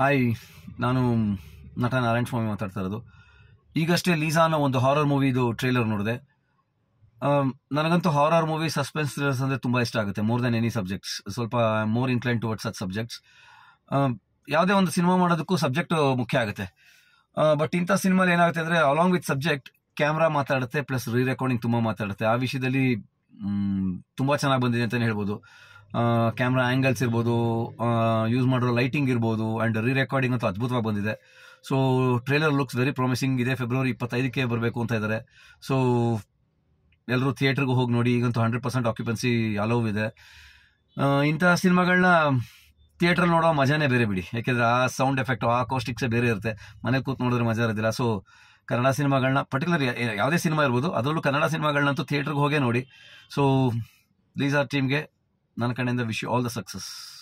hi ನಾನು ನಟ ನಾರಾಯಣ ಸ್ವಾಮಿ ಮಾತಾಡ್ತಾ ಇರೋದು ಈಗಷ್ಟೇ ಲೀಸಾ ಅನ್ನೋ ಒಂದು ಹಾರರ್ ಮೂವಿದು ಟ್ರೇಲರ್ ನೋಡಿದೆ ನನಗಂತೂ ಹಾರರ್ ಮೂವಿ ಸಸ್ಪೆನ್ಸ್ ಥ್ರಿಲ್ಲರ್ಸ್ ಅಂದರೆ ತುಂಬ ಇಷ್ಟ ಆಗುತ್ತೆ ಮೋರ್ ದೆನ್ ಎನಿ ಸಬ್ಜೆಕ್ಟ್ಸ್ ಸ್ವಲ್ಪ more incline towards such subjects ಯಾವುದೇ ಒಂದು ಸಿನಿಮಾ ಮಾಡೋದಕ್ಕೂ ಸಬ್ಜೆಕ್ಟ್ ಮುಖ್ಯ ಆಗುತ್ತೆ ಬಟ್ ಇಂಥ ಸಿನಿಮಾಲಿ ಏನಾಗುತ್ತೆ ಅಂದರೆ ಅಲಾಂಗ್ ವಿತ್ ಸಬ್ಜೆಕ್ಟ್ ಕ್ಯಾಮ್ರಾ ಮಾತಾಡುತ್ತೆ ಪ್ಲಸ್ ರೀ ರೆಕಾರ್ಡಿಂಗ್ ತುಂಬ ಮಾತಾಡುತ್ತೆ ಆ ವಿಷಯದಲ್ಲಿ ತುಂಬ ಚೆನ್ನಾಗಿ ಬಂದಿದೆ ಅಂತಲೇ ಹೇಳ್ಬೋದು ಕ್ಯಾಮ್ರಾ ಆ್ಯಂಗಲ್ಸ್ ಇರ್ಬೋದು ಯೂಸ್ ಮಾಡಿರೋ ಲೈಟಿಂಗ್ ಇರ್ಬೋದು ಆ್ಯಂಡ್ ರೀ ರೆಕಾರ್ಡಿಂಗ್ ಅಂತೂ ಅದ್ಭುತವಾಗಿ ಬಂದಿದೆ so trailer looks very promising ಇದೆ ಫೆಬ್ರವರಿ ಇಪ್ಪತ್ತೈದಕ್ಕೆ ಬರಬೇಕು ಅಂತ ಇದ್ದಾರೆ ಸೊ ಎಲ್ಲರೂ ಥಿಯೇಟ್ರಿಗೆ ಹೋಗಿ ನೋಡಿ ಈಗಂತೂ ಹಂಡ್ರೆಡ್ ಪರ್ಸೆಂಟ್ ಆಕ್ಯುಪೆನ್ಸಿ ಅಲೋವ್ ಇದೆ ಆ, ಇಂತಹ ಸಿನಿಮಾಗಳನ್ನ ಥಿಯೇಟ್ರಲ್ಲಿ ನೋಡೋ ಮಜಾನೇ ಬೇರೆ ಬಿಡಿ ಯಾಕೆಂದ್ರೆ ಆ ಸೌಂಡ್ ಎಫೆಕ್ಟ್ ಆ ಕಾಸ್ಟಿಕ್ಸೇ ಬೇರೆ ಇರುತ್ತೆ ಮನೇಲಿ ಕೂತ್ ನೋಡಿದ್ರೆ ಮಜಾ ಇರೋದಿಲ್ಲ ಸೊ ಕನ್ನಡ ಸಿನಿಮಾಗಳನ್ನ ಪರ್ಟಿಕ್ಯುಲರ್ ಯಾವುದೇ ಸಿನಿಮಾ ಇರ್ಬೋದು ಅದರಲ್ಲೂ ಕನ್ನಡ ಸಿನಿಮಾಗಳನ್ನಂತೂ ಥಿಯೇಟ್ರಿಗೆ ಹೋಗೇ ನೋಡಿ ಸೊ ಲೀಸಾ ಟೀಮ್ಗೆ ನನ್ನ ಕಡೆಯಿಂದ ವಿಶ್ ಆಲ್ ದ ಸಕ್ಸಸ್